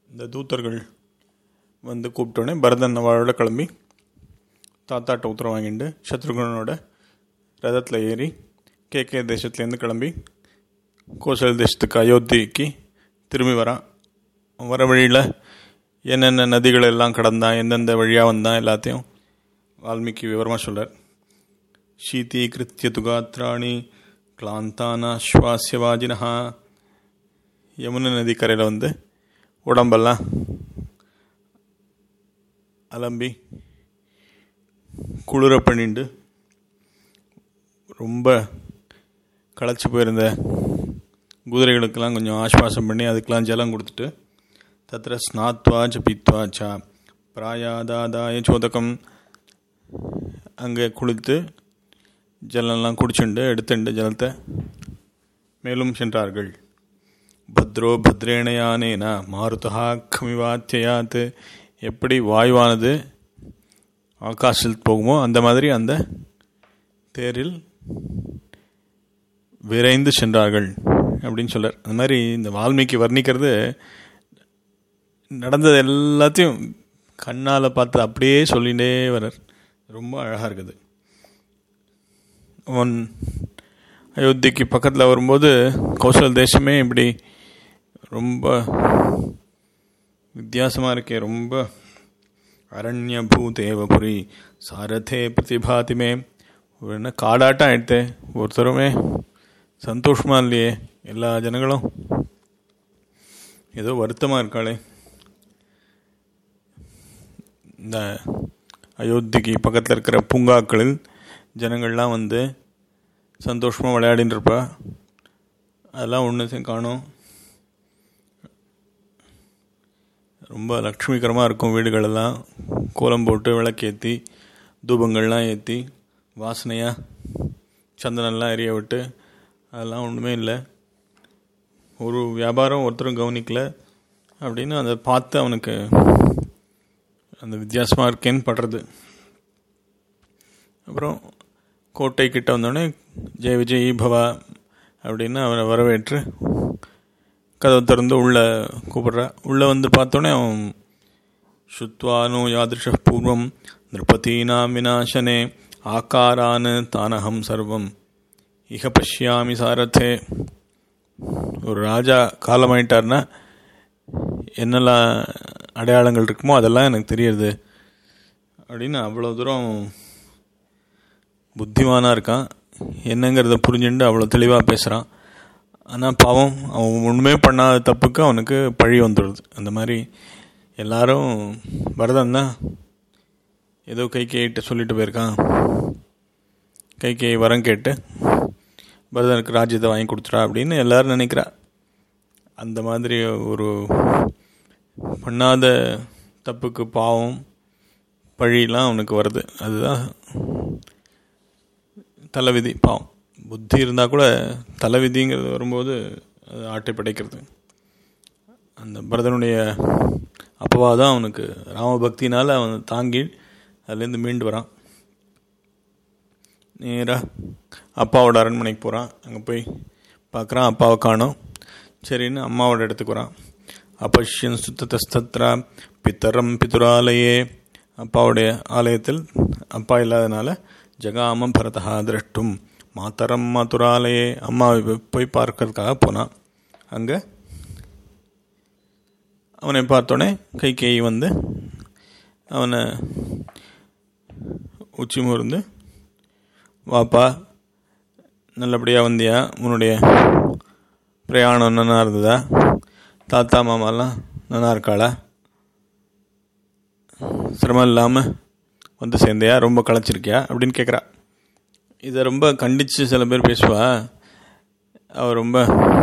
இந்த தூத்தர்கள் வந்து கூப்பிட்டோடனே பரதன் அவளோட கிளம்பி தாத்தாட்ட உத்தரவு வாங்கிட்டு சத்ருகனோட ரதத்தில் ஏறி கே கே தேசத்துலேருந்து கிளம்பி கோசல் தேசத்துக்கு அயோத்திக்கு திரும்பி வரான் வர வழியில் என்னென்ன நதிகள் எல்லாம் கடந்தான் எந்தெந்த வழியாக வந்தான் எல்லாத்தையும் வால்மீகி விவரமாக சொல்கிறார் शीतीकृत्य तु गात्राणि கிளாந்தானாஸ்வாசியவாஜினஹா யமுனை நதி கரையில் வந்து உடம்பெல்லாம் அலம்பி குளிர பண்ணிண்டு ரொம்ப களைச்சி போயிருந்த குதிரைகளுக்கெல்லாம் கொஞ்சம் ஆஸ்வாசம் பண்ணி அதுக்கெல்லாம் ஜலம் கொடுத்துட்டு தத்திர ஸ்நாத்வா ச பீத்வா ச பிராயாதாதாய சோதகம் அங்கே குளித்து ஜலம்லாம் குடிச்சுண்டு எடுத்துண்டு ஜலத்தை மேலும் சென்றார்கள் பத்ரோ பத்ரேணயானேன மாருதா கமிவாத்தியாத் எப்படி வாயுவானது ஆகாசத்தில் போகுமோ அந்த மாதிரி அந்த தேரில் விரைந்து சென்றார்கள் அப்படின்னு சொல்றார் அந்த மாதிரி இந்த வால்மீகி வர்ணிக்கிறது நடந்தது எல்லாத்தையும் கண்ணால் பார்த்து அப்படியே சொல்லிகிட்டே வர்றார் ரொம்ப அழகாக இருக்குது அவன் அயோத்திக்கு பக்கத்தில் வரும்போது கௌசல் தேசமே இப்படி ரொம்ப வித்தியாசமாக இருக்கே ரொம்ப அரண்ய பூதேவபுரி சாரதே பிரதிபாதிமே ஒரு என்ன காடாட்டம் ஆயிடுத்தே ஒருத்தருமே சந்தோஷமாக இல்லையே எல்லா ஜனங்களும் ஏதோ வருத்தமாக இருக்காளே இந்த அயோத்திக்கு பக்கத்தில் இருக்கிற பூங்காக்களில் ஜனங்கள்லாம் வந்து சந்தோஷமாக விளையாடின்னு இருப்பா அதெல்லாம் ஒன்று காணும் ரொம்ப லக்ஷ்மிகரமாக இருக்கும் வீடுகளெல்லாம் கோலம் போட்டு விளக்கேற்றி தூபங்கள்லாம் ஏற்றி வாசனையாக சந்தனம்லாம் எரிய விட்டு அதெல்லாம் ஒன்றுமே இல்லை ஒரு வியாபாரம் ஒருத்தரும் கவனிக்கல அப்படின்னு அதை பார்த்து அவனுக்கு அந்த வித்தியாசமாக இருக்கேன்னு படுறது அப்புறம் கோட்டை கிட்ட வந்தோடனே ஜெய விஜய் பவா அப்படின்னு அவனை வரவேற்று கதவை திறந்து உள்ளே கூப்பிட்றா உள்ளே வந்து பார்த்தோன்னே அவன் சுத்வானோ யாதிருஷ பூர்வம் நிருபதீனாம் விநாசனே ஆக்காரான் தானகம் சர்வம் இக பஷ்யாமி சாரத்தே ஒரு ராஜா காலமாயிட்டார்னா என்னெல்லாம் அடையாளங்கள் இருக்குமோ அதெல்லாம் எனக்கு தெரியுது அப்படின்னு அவ்வளோ தூரம் புத்திமானாக இருக்கான் என்னங்கிறத புரிஞ்சுட்டு அவ்வளோ தெளிவாக பேசுகிறான் ஆனால் பாவம் அவன் ஒன்றுமே பண்ணாத தப்புக்கு அவனுக்கு பழி வந்துடுது அந்த மாதிரி எல்லாரும் பரதன் தான் ஏதோ கை கேட்டு சொல்லிட்டு போயிருக்கான் கை கை வரம் கேட்டு பரதனுக்கு ராஜ்யத்தை வாங்கி கொடுத்துட்டா அப்படின்னு எல்லாரும் நினைக்கிறா அந்த மாதிரி ஒரு பண்ணாத தப்புக்கு பாவம் பழியெலாம் அவனுக்கு வருது அதுதான் தலைவிதி பாவம் புத்தி இருந்தால் கூட தலைவிதிங்கிறது வரும்போது அது ஆட்டை படைக்கிறது அந்த பரதனுடைய அப்பவாதான் அவனுக்கு ராமபக்தினால் அவன் தாங்கி அதுலேருந்து மீண்டு வரான் நேராக அப்பாவோட அரண்மனைக்கு போகிறான் அங்கே போய் பார்க்குறான் அப்பாவை காணோம் சரின்னு அம்மாவோட இடத்துக்கு வரான் அப்பஷ்யன் சுத்தத்தஸ்தத்ரா பித்தரம் பிதுராலயே அப்பாவுடைய ஆலயத்தில் அப்பா இல்லாதனால ஜகாமம் பரதா திரஷ்டும் மாத்தரம் மாத்துராலயே அம்மாவை போய் பார்க்கறதுக்காக போனான் அங்கே அவனை பார்த்தோன்னே கை கை வந்து அவனை உச்சி முருந்து வாப்பா நல்லபடியாக வந்தியா உன்னுடைய பிரயாணம் நல்லா இருந்ததா தாத்தா மாமாலாம் நல்லா இருக்காளா சிரமம் இல்லாமல் வந்து சேர்ந்தியா ரொம்ப களைச்சிருக்கியா அப்படின்னு கேட்குறா இதை ரொம்ப கண்டித்து சில பேர் பேசுவா அவள் ரொம்ப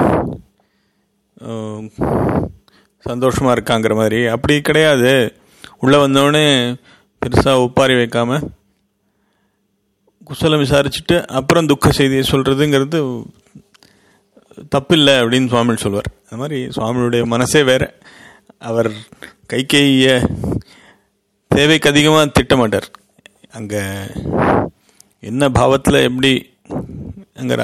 சந்தோஷமாக இருக்காங்கிற மாதிரி அப்படி கிடையாது உள்ளே வந்தோடனே பெருசாக ஒப்பாரி வைக்காமல் குசலம் விசாரிச்சுட்டு அப்புறம் துக்க செய்தியை சொல்கிறதுங்கிறது தப்பில்லை அப்படின்னு சுவாமி சொல்வார் அந்த மாதிரி சுவாமியுடைய மனசே வேறு அவர் கை கைய தேவைக்கு அதிகமாக திட்ட மாட்டார் அங்கே என்ன பாவத்தில் எப்படி அங்கே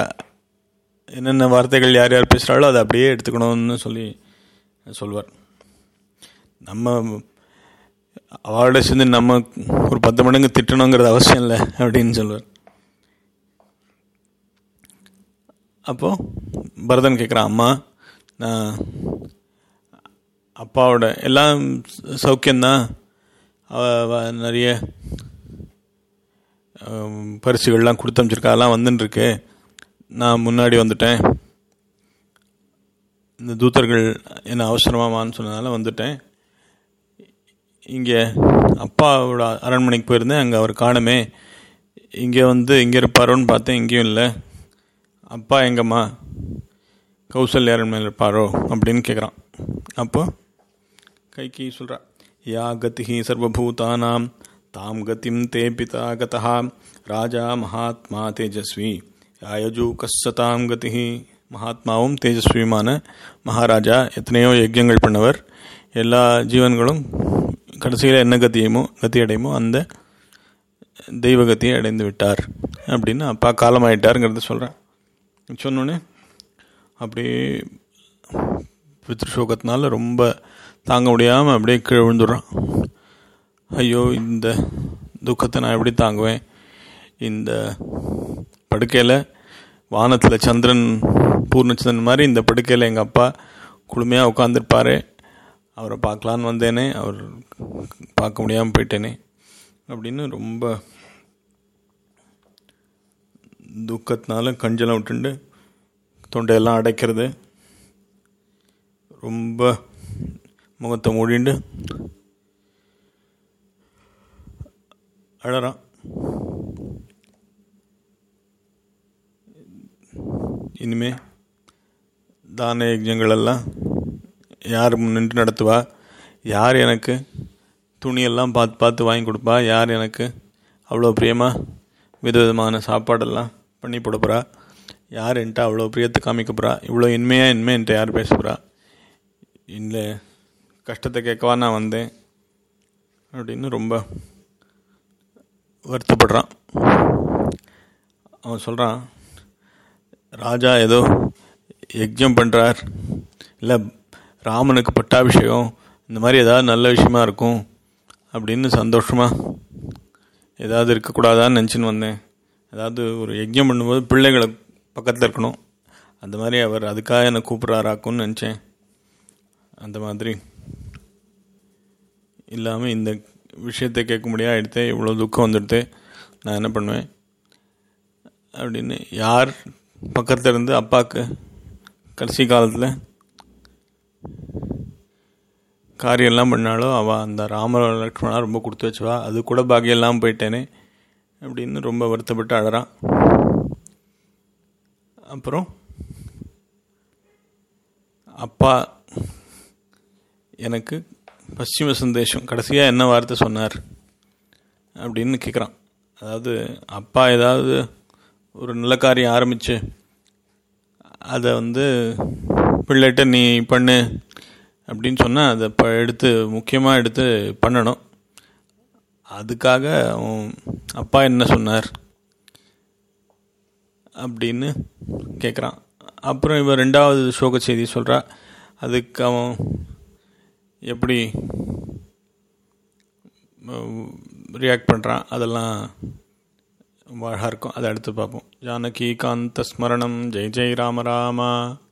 என்னென்ன வார்த்தைகள் யார் யார் பேசுகிறாளோ அதை அப்படியே எடுத்துக்கணும்னு சொல்லி சொல்வார் நம்ம அவளோட சேர்ந்து நம்ம ஒரு பத்து மடங்கு திட்டணுங்கிறது அவசியம் இல்லை அப்படின்னு சொல்லுவார் அப்போது பரதன் கேட்குறான் அம்மா நான் அப்பாவோட எல்லாம் சௌக்கியம்தான் அவ நிறைய பரிசுகள்லாம் கொடுத்து அமைச்சிருக்கா அதெல்லாம் வந்துட்டுருக்கு நான் முன்னாடி வந்துட்டேன் இந்த தூத்தர்கள் என்ன அவசரமாமான்னு சொன்னதால வந்துட்டேன் இங்கே அப்பாவோட அரண்மனைக்கு போயிருந்தேன் அங்கே அவர் காணுமே இங்கே வந்து இங்கே இருப்பாரோன்னு பார்த்தேன் இங்கேயும் இல்லை அப்பா எங்கம்மா கௌசல்யா அரண்மனையில் இருப்பாரோ அப்படின்னு கேட்குறான் அப்போ கைகி சொல்கிறா யா கதி சர்வபூதானாம் தாம் கதிம் தே பிதா கதா ராஜா மகாத்மா தேஜஸ்வி யாயஜு கஸ்ஸதாம் கதி மகாத்மாவும் தேஜஸ்வியுமான மகாராஜா எத்தனையோ யஜ்யங்கள் பண்ணவர் எல்லா ஜீவன்களும் கடைசியில் என்ன கத்தியுமோ கத்தி அடையுமோ அந்த தெய்வகத்தியை அடைந்து விட்டார் அப்படின்னு அப்பா காலமாயிட்டாருங்கிறத சொல்கிறேன் சொன்னோன்னே அப்படியே பித்ருஷோகத்தினால ரொம்ப தாங்க முடியாமல் அப்படியே கீழே விழுந்துடுறான் ஐயோ இந்த துக்கத்தை நான் எப்படி தாங்குவேன் இந்த படுக்கையில் வானத்தில் சந்திரன் பூர்ணச்சந்திரன் மாதிரி இந்த படுக்கையில் எங்கள் அப்பா குளுமையாக உட்காந்துருப்பார் அவரை பார்க்கலான்னு வந்தேனே அவர் பார்க்க முடியாமல் போயிட்டேனே அப்படின்னு ரொம்ப துக்கத்தினால கஞ்சலம் விட்டுண்டு தொண்டையெல்லாம் அடைக்கிறது ரொம்ப முகத்தை மூடிண்டு அழறான் இனிமே தான யஜ்யங்களெல்லாம் யார் நின்று நடத்துவா யார் எனக்கு துணியெல்லாம் பார்த்து பார்த்து வாங்கி கொடுப்பா யார் எனக்கு அவ்வளோ பிரியமாக விதவிதமான சாப்பாடெல்லாம் பண்ணி போட போகிறா யார் என்கிட்ட அவ்வளோ பிரியத்தை காமிக்க போகிறா இவ்வளோ இன்மையாக இனிமே என்கிட்ட யார் பேச போகிறா இல்லை கஷ்டத்தை கேட்கவா நான் வந்தேன் அப்படின்னு ரொம்ப வருத்தப்படுறான் அவன் சொல்கிறான் ராஜா ஏதோ யஜ்யம் பண்ணுறார் இல்லை ராமனுக்கு பட்டாபிஷேகம் இந்த மாதிரி ஏதாவது நல்ல விஷயமா இருக்கும் அப்படின்னு சந்தோஷமாக ஏதாவது இருக்கக்கூடாதான்னு நினச்சின்னு வந்தேன் அதாவது ஒரு யஜ்யம் பண்ணும்போது பிள்ளைகளை பக்கத்தில் இருக்கணும் அந்த மாதிரி அவர் அதுக்காக என்னை கூப்பிட்றாராக்குன்னு நினச்சேன் அந்த மாதிரி இல்லாமல் இந்த விஷயத்தை கேட்க முடியாது எடுத்து இவ்வளோ துக்கம் வந்துடுது நான் என்ன பண்ணுவேன் அப்படின்னு யார் பக்கத்தில் இருந்து அப்பாவுக்கு கடைசி காலத்தில் காரியெல்லாம் பண்ணாலோ அவள் அந்த ராம லக்ஷ்மணா ரொம்ப கொடுத்து வச்சுவா அது கூட பாக்கியெல்லாம் போயிட்டேனே அப்படின்னு ரொம்ப வருத்தப்பட்டு அழறான் அப்புறம் அப்பா எனக்கு பশ্চিம சந்தேஷம் கடைசியாக என்ன வார்த்தை சொன்னார் அப்படின்னு கேட்குறான் அதாவது அப்பா ஏதாவது ஒரு நல்ல காரியம் ஆரம்பித்து அதை வந்து பிள்ளைகிட்ட நீ பண்ணு அப்படின்னு சொன்னால் அதை இப்போ எடுத்து முக்கியமாக எடுத்து பண்ணணும் அதுக்காக அவன் அப்பா என்ன சொன்னார் அப்படின்னு கேட்குறான் அப்புறம் இவன் ரெண்டாவது சோக செய்தி சொல்கிறா அதுக்கு அவன் எப்படி ரியாக்ட் பண்ணுறான் அதெல்லாம் அழகாக இருக்கும் அதை அடுத்து பார்ப்போம் ஜானகி காந்த ஸ்மரணம் ஜெய் ஜெய் ராம ராமா